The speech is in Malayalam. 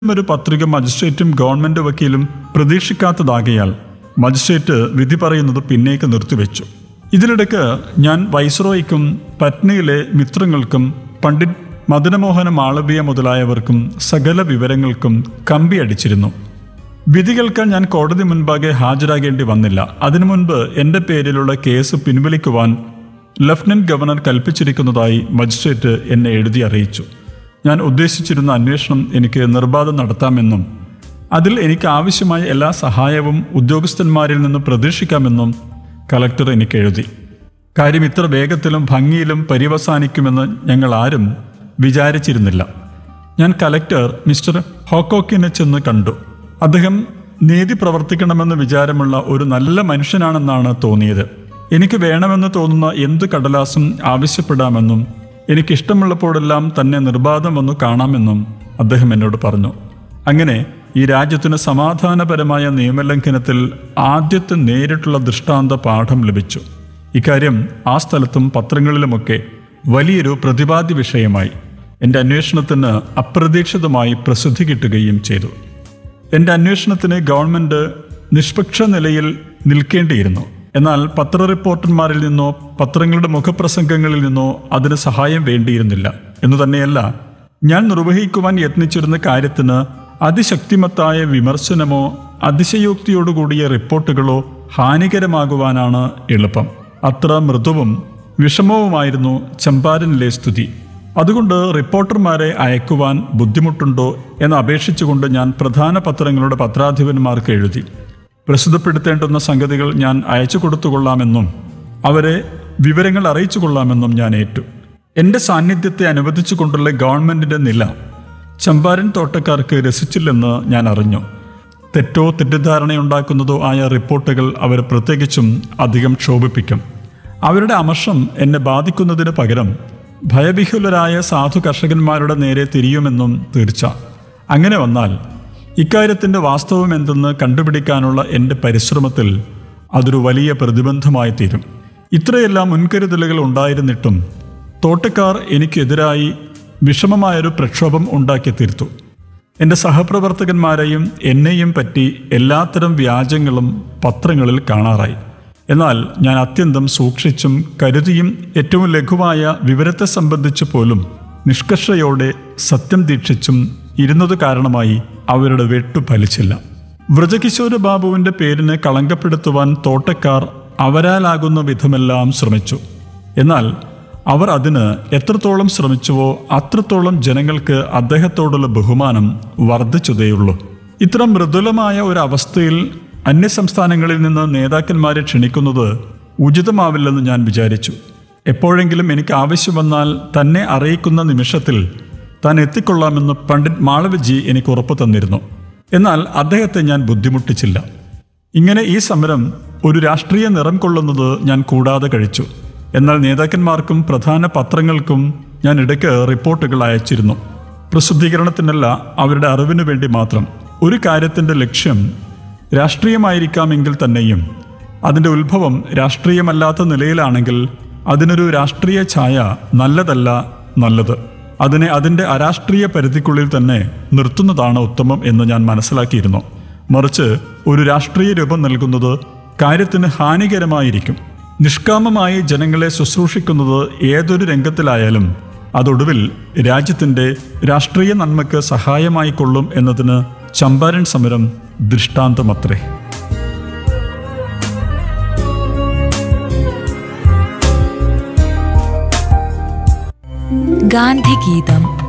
ഒരു പത്രിക മജിസ്ട്രേറ്റും ഗവൺമെന്റ് വക്കീലും പ്രതീക്ഷിക്കാത്തതാകയാൽ മജിസ്ട്രേറ്റ് വിധി പറയുന്നത് പിന്നേക്ക് നിർത്തിവെച്ചു ഇതിനിടയ്ക്ക് ഞാൻ വൈസ്രോയ്ക്കും പറ്റ്നയിലെ മിത്രങ്ങൾക്കും പണ്ഡിറ്റ് മദനമോഹന മാളവ്യ മുതലായവർക്കും സകല വിവരങ്ങൾക്കും കമ്പി അടിച്ചിരുന്നു വിധി കേൾക്കാൻ ഞാൻ കോടതി മുൻപാകെ ഹാജരാകേണ്ടി വന്നില്ല അതിനു മുൻപ് എന്റെ പേരിലുള്ള കേസ് പിൻവലിക്കുവാൻ ലഫ്റ്റനന്റ് ഗവർണർ കൽപ്പിച്ചിരിക്കുന്നതായി മജിസ്ട്രേറ്റ് എന്നെ എഴുതി അറിയിച്ചു ഞാൻ ഉദ്ദേശിച്ചിരുന്ന അന്വേഷണം എനിക്ക് നിർബാധം നടത്താമെന്നും അതിൽ എനിക്ക് ആവശ്യമായ എല്ലാ സഹായവും ഉദ്യോഗസ്ഥന്മാരിൽ നിന്ന് പ്രതീക്ഷിക്കാമെന്നും കലക്ടർ എനിക്ക് എഴുതി കാര്യം ഇത്ര വേഗത്തിലും ഭംഗിയിലും പര്യവസാനിക്കുമെന്ന് ഞങ്ങൾ ആരും വിചാരിച്ചിരുന്നില്ല ഞാൻ കലക്ടർ മിസ്റ്റർ ഹോക്കോക്കിനെ ചെന്ന് കണ്ടു അദ്ദേഹം നീതി പ്രവർത്തിക്കണമെന്ന് വിചാരമുള്ള ഒരു നല്ല മനുഷ്യനാണെന്നാണ് തോന്നിയത് എനിക്ക് വേണമെന്ന് തോന്നുന്ന എന്ത് കടലാസും ആവശ്യപ്പെടാമെന്നും എനിക്കിഷ്ടമുള്ളപ്പോഴെല്ലാം തന്നെ നിർബാധം വന്നു കാണാമെന്നും അദ്ദേഹം എന്നോട് പറഞ്ഞു അങ്ങനെ ഈ രാജ്യത്തിന് സമാധാനപരമായ നിയമലംഘനത്തിൽ ആദ്യത്തെ നേരിട്ടുള്ള ദൃഷ്ടാന്ത പാഠം ലഭിച്ചു ഇക്കാര്യം ആ സ്ഥലത്തും പത്രങ്ങളിലുമൊക്കെ വലിയൊരു പ്രതിപാദ്യ വിഷയമായി എൻ്റെ അന്വേഷണത്തിന് അപ്രതീക്ഷിതമായി പ്രസിദ്ധി കിട്ടുകയും ചെയ്തു എൻ്റെ അന്വേഷണത്തിന് ഗവൺമെന്റ് നിഷ്പക്ഷ നിലയിൽ നിൽക്കേണ്ടിയിരുന്നു എന്നാൽ പത്ര റിപ്പോർട്ടർമാരിൽ നിന്നോ പത്രങ്ങളുടെ മുഖപ്രസംഗങ്ങളിൽ നിന്നോ അതിന് സഹായം വേണ്ടിയിരുന്നില്ല എന്നു തന്നെയല്ല ഞാൻ നിർവഹിക്കുവാൻ യത്നിച്ചിരുന്ന കാര്യത്തിന് അതിശക്തിമത്തായ വിമർശനമോ അതിശയോക്തിയോടുകൂടിയ റിപ്പോർട്ടുകളോ ഹാനികരമാകുവാനാണ് എളുപ്പം അത്ര മൃദുവും വിഷമവുമായിരുന്നു ചമ്പാരനിലെ സ്ഥിതി അതുകൊണ്ട് റിപ്പോർട്ടർമാരെ അയക്കുവാൻ ബുദ്ധിമുട്ടുണ്ടോ എന്ന് അപേക്ഷിച്ചുകൊണ്ട് ഞാൻ പ്രധാന പത്രങ്ങളുടെ പത്രാധിപന്മാർക്ക് എഴുതി പ്രസിദ്ധപ്പെടുത്തേണ്ടുന്ന സംഗതികൾ ഞാൻ അയച്ചു കൊടുത്തുകൊള്ളാമെന്നും അവരെ വിവരങ്ങൾ അറിയിച്ചു കൊള്ളാമെന്നും ഞാൻ ഏറ്റു എൻ്റെ സാന്നിധ്യത്തെ അനുവദിച്ചുകൊണ്ടുള്ള ഗവൺമെന്റിന്റെ നില ചമ്പാരൻ തോട്ടക്കാർക്ക് രസിച്ചില്ലെന്ന് ഞാൻ അറിഞ്ഞു തെറ്റോ തെറ്റിദ്ധാരണയുണ്ടാക്കുന്നതോ ആയ റിപ്പോർട്ടുകൾ അവർ പ്രത്യേകിച്ചും അധികം ക്ഷോഭിപ്പിക്കും അവരുടെ അമർഷം എന്നെ ബാധിക്കുന്നതിന് പകരം ഭയവിഹുലരായ സാധു കർഷകന്മാരുടെ നേരെ തിരിയുമെന്നും തീർച്ച അങ്ങനെ വന്നാൽ ഇക്കാര്യത്തിന്റെ വാസ്തവം എന്തെന്ന് കണ്ടുപിടിക്കാനുള്ള എൻ്റെ പരിശ്രമത്തിൽ അതൊരു വലിയ പ്രതിബന്ധമായി തീരും ഇത്രയെല്ലാം മുൻകരുതലുകൾ ഉണ്ടായിരുന്നിട്ടും തോട്ടക്കാർ എനിക്കെതിരായി വിഷമമായൊരു പ്രക്ഷോഭം ഉണ്ടാക്കി തീർത്തു എൻ്റെ സഹപ്രവർത്തകന്മാരെയും എന്നെയും പറ്റി എല്ലാത്തരം വ്യാജങ്ങളും പത്രങ്ങളിൽ കാണാറായി എന്നാൽ ഞാൻ അത്യന്തം സൂക്ഷിച്ചും കരുതിയും ഏറ്റവും ലഘുവായ വിവരത്തെ സംബന്ധിച്ച് പോലും നിഷ്കർഷയോടെ സത്യം ദീക്ഷിച്ചും ഇരുന്നത് കാരണമായി അവരുടെ വെട്ടു ഫലിച്ചില്ല വ്രജകിശോര ബാബുവിന്റെ പേരിനെ കളങ്കപ്പെടുത്തുവാൻ തോട്ടക്കാർ അവരാലാകുന്ന വിധമെല്ലാം ശ്രമിച്ചു എന്നാൽ അവർ അതിന് എത്രത്തോളം ശ്രമിച്ചുവോ അത്രത്തോളം ജനങ്ങൾക്ക് അദ്ദേഹത്തോടുള്ള ബഹുമാനം വർദ്ധിച്ചതേയുള്ളൂ ഇത്ര മൃദുലമായ ഒരു അവസ്ഥയിൽ അന്യസംസ്ഥാനങ്ങളിൽ നിന്ന് നേതാക്കന്മാരെ ക്ഷണിക്കുന്നത് ഉചിതമാവില്ലെന്ന് ഞാൻ വിചാരിച്ചു എപ്പോഴെങ്കിലും എനിക്ക് ആവശ്യം വന്നാൽ തന്നെ അറിയിക്കുന്ന നിമിഷത്തിൽ താൻ എത്തിക്കൊള്ളാമെന്ന് പണ്ഡിറ്റ് മാളവ്യജി എനിക്ക് ഉറപ്പു തന്നിരുന്നു എന്നാൽ അദ്ദേഹത്തെ ഞാൻ ബുദ്ധിമുട്ടിച്ചില്ല ഇങ്ങനെ ഈ സമരം ഒരു രാഷ്ട്രീയ നിറം കൊള്ളുന്നത് ഞാൻ കൂടാതെ കഴിച്ചു എന്നാൽ നേതാക്കന്മാർക്കും പ്രധാന പത്രങ്ങൾക്കും ഞാൻ ഇടയ്ക്ക് റിപ്പോർട്ടുകൾ അയച്ചിരുന്നു പ്രസിദ്ധീകരണത്തിനല്ല അവരുടെ അറിവിനു വേണ്ടി മാത്രം ഒരു കാര്യത്തിന്റെ ലക്ഷ്യം രാഷ്ട്രീയമായിരിക്കാമെങ്കിൽ തന്നെയും അതിന്റെ ഉത്ഭവം രാഷ്ട്രീയമല്ലാത്ത നിലയിലാണെങ്കിൽ അതിനൊരു രാഷ്ട്രീയ ഛായ നല്ലതല്ല നല്ലത് അതിനെ അതിന്റെ അരാഷ്ട്രീയ പരിധിക്കുള്ളിൽ തന്നെ നിർത്തുന്നതാണ് ഉത്തമം എന്ന് ഞാൻ മനസ്സിലാക്കിയിരുന്നു മറിച്ച് ഒരു രാഷ്ട്രീയ രൂപം നൽകുന്നത് കാര്യത്തിന് ഹാനികരമായിരിക്കും നിഷ്കാമമായി ജനങ്ങളെ ശുശ്രൂഷിക്കുന്നത് ഏതൊരു രംഗത്തിലായാലും അതൊടുവിൽ രാജ്യത്തിന്റെ രാഷ്ട്രീയ നന്മയ്ക്ക് സഹായമായി കൊള്ളും എന്നതിന് ചമ്പാരൻ സമരം ദൃഷ്ടാന്തമത്രേ ഗാന്ധിഗീതം